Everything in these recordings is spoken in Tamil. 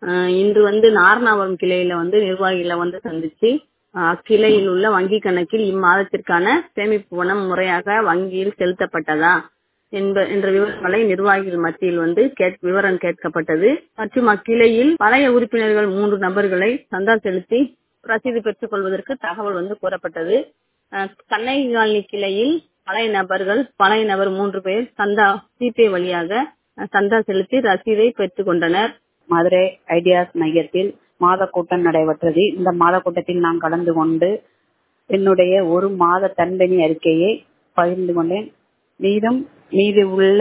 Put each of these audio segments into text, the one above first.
அஹ் இன்று வந்து நாரணாபுரம் கிளையில வந்து நிர்வாகிகளை வந்து சந்திச்சு அஹ் அக்கிளையில் உள்ள வங்கி கணக்கில் இம்மாதத்திற்கான சேமிப்பு பணம் முறையாக வங்கியில் செலுத்தப்பட்டதா என்ப என்ற விவரங்களை நிர்வாகிகள் மத்தியில் வந்து கேட் விவரம் கேட்கப்பட்டது மற்றும் அக்கிளையில் பழைய உறுப்பினர்கள் மூன்று நபர்களை சந்தா செலுத்தி ரசீது பெற்றுக் கொள்வதற்கு தகவல் வந்து கூறப்பட்டது அஹ் கண்ணகி காலனி கிளையில் பழைய நபர்கள் பழைய நபர் மூன்று பேர் சந்தா ஜிபே வழியாக அஹ் சந்தா செலுத்தி ரசீதை பெற்றுக் கொண்டனர் மதுரை ஐடியாஸ் மையத்தில் மாத கூட்டம் நடைபெற்றது இந்த மாத கூட்டத்தில் நான் கலந்து கொண்டு என்னுடைய ஒரு மாத தன்பணி அறிக்கையை பகிர்ந்து கொண்டேன் மீதம் மீது உள்ள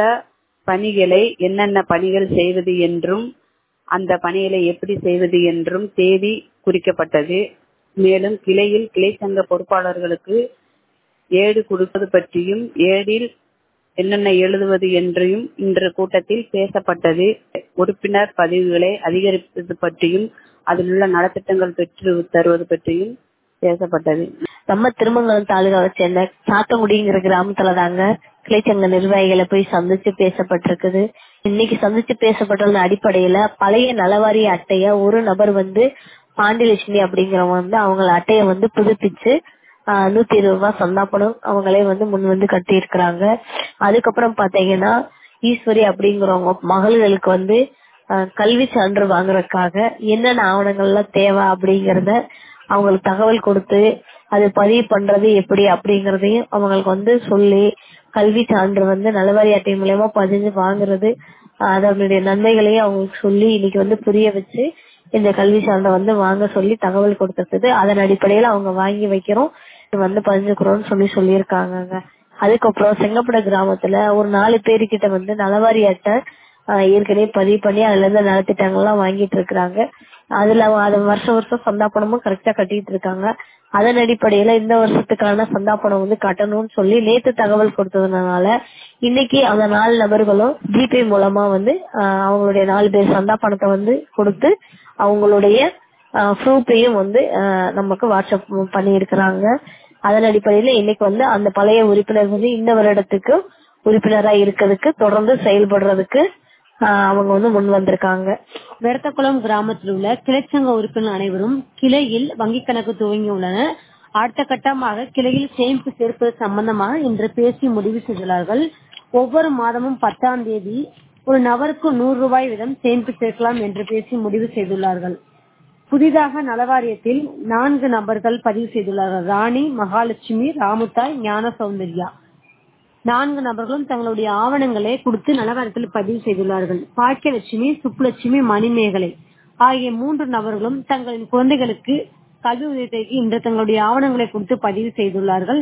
பணிகளை என்னென்ன பணிகள் செய்வது என்றும் அந்த பணிகளை எப்படி செய்வது என்றும் தேதி குறிக்கப்பட்டது மேலும் கிளையில் கிளை சங்க பொறுப்பாளர்களுக்கு ஏடு கொடுப்பது பற்றியும் ஏடில் என்னென்ன எழுதுவது என்றும் இன்று கூட்டத்தில் பேசப்பட்டது உறுப்பினர் பதிவுகளை அதிகரிப்பது பற்றியும் அதில் உள்ள நலத்திட்டங்கள் பெற்று தருவது பற்றியும் பேசப்பட்டது நம்ம திருமங்கலம் தாலுகாவை சேர்ந்த சாத்தங்குடிங்கிற கிராமத்துல தாங்க கிளைச்சங்க நிர்வாகிகளை போய் சந்திச்சு பேசப்பட்டிருக்குது இன்னைக்கு சந்திச்சு பேசப்பட்டுள்ள அடிப்படையில பழைய நலவாரிய அட்டைய ஒரு நபர் வந்து பாண்டியலட்சுமி அப்படிங்கிறவங்க வந்து அவங்க அட்டைய வந்து புதுப்பிச்சு ஆஹ் நூத்தி இருபது ரூபாய் சந்தாப்பணம் அவங்களே வந்து முன் வந்து கட்டி இருக்கிறாங்க அதுக்கப்புறம் பாத்தீங்கன்னா ஈஸ்வரி அப்படிங்கிறவங்க மகள்களுக்கு வந்து ஆஹ் கல்வி சான்று வாங்குறதுக்காக என்னென்ன ஆவணங்கள்லாம் தேவை அப்படிங்கறத அவங்களுக்கு தகவல் கொடுத்து அது பதிவு பண்றது எப்படி அப்படிங்கறதையும் அவங்களுக்கு வந்து சொல்லி கல்வி சான்று வந்து நலவாரி அட்டை மூலயமா பதிஞ்சு வாங்குறது ஆஹ் அதனுடைய நன்மைகளையும் அவங்களுக்கு சொல்லி இன்னைக்கு வந்து புரிய வச்சு இந்த கல்வி சான்றை வந்து வாங்க சொல்லி தகவல் கொடுத்துருக்குது அதன் அடிப்படையில அவங்க வாங்கி வைக்கிறோம் இது வந்து பதிஞ்சுக்கிறோம்னு சொல்லி சொல்லியிருக்காங்க அதுக்கப்புறம் செங்கப்பட கிராமத்துல ஒரு நாலு பேருக்கிட்ட வந்து நலவாரி அட்டை ஆஹ் ஏற்கனவே பதிவு பண்ணி அதுல இருந்து நலத்திட்டங்கள்லாம் வாங்கிட்டு இருக்கிறாங்க அதுல அவங்க அது வருஷம் வருஷம் சந்தாப்பணமும் கரெக்டா கட்டிட்டு இருக்காங்க அதன் அடிப்படையில இந்த வருஷத்துக்கான சந்தாப்பணம் வந்து கட்டணும்னு சொல்லி நேத்து தகவல் கொடுத்ததுனால இன்னைக்கு அந்த நாலு நபர்களும் ஜிபே மூலமா வந்து ஆஹ் அவங்களுடைய நாலு பேர் சந்தாப்பணத்தை வந்து கொடுத்து அவங்களுடைய ப்ரூஃபையும் வந்து ஆஹ் நமக்கு வாட்ஸ்அப் பண்ணி இருக்கிறாங்க அதன் அடிப்படையில இன்னைக்கு வந்து அந்த பழைய உறுப்பினர் வந்து இந்த வருடத்துக்கு உறுப்பினரா இருக்கிறதுக்கு தொடர்ந்து செயல்படுறதுக்கு ஆஹ் அவங்க வந்து முன் வந்திருக்காங்க வெரத்தக்குளம் கிராமத்தில் உள்ள கிளைச்சங்க உறுப்பினர் அனைவரும் கிளையில் வங்கிக் கணக்கு துவங்கியுள்ளனர் அடுத்த கட்டமாக கிளையில் சேமிப்பு சேர்ப்பது சம்பந்தமாக இன்று பேசி முடிவு செய்துள்ளார்கள் ஒவ்வொரு மாதமும் பத்தாம் தேதி ஒரு நபருக்கு நூறு ரூபாய் வீதம் சேமிப்பு சேர்க்கலாம் என்று பேசி முடிவு செய்துள்ளார்கள் புதிதாக நலவாரியத்தில் நான்கு நபர்கள் பதிவு செய்துள்ளார்கள் ராணி மகாலட்சுமி ராமுத்தாய் ஞான சௌந்தர்யா நான்கு நபர்களும் தங்களுடைய ஆவணங்களை கொடுத்து நலவாரியத்தில் பதிவு செய்துள்ளார்கள் பாக்கியலட்சுமி சுப்புலட்சுமி மணிமேகலை ஆகிய மூன்று நபர்களும் தங்களின் குழந்தைகளுக்கு கல்வி உதவித்தொகைக்கு இன்று தங்களுடைய ஆவணங்களை கொடுத்து பதிவு செய்துள்ளார்கள்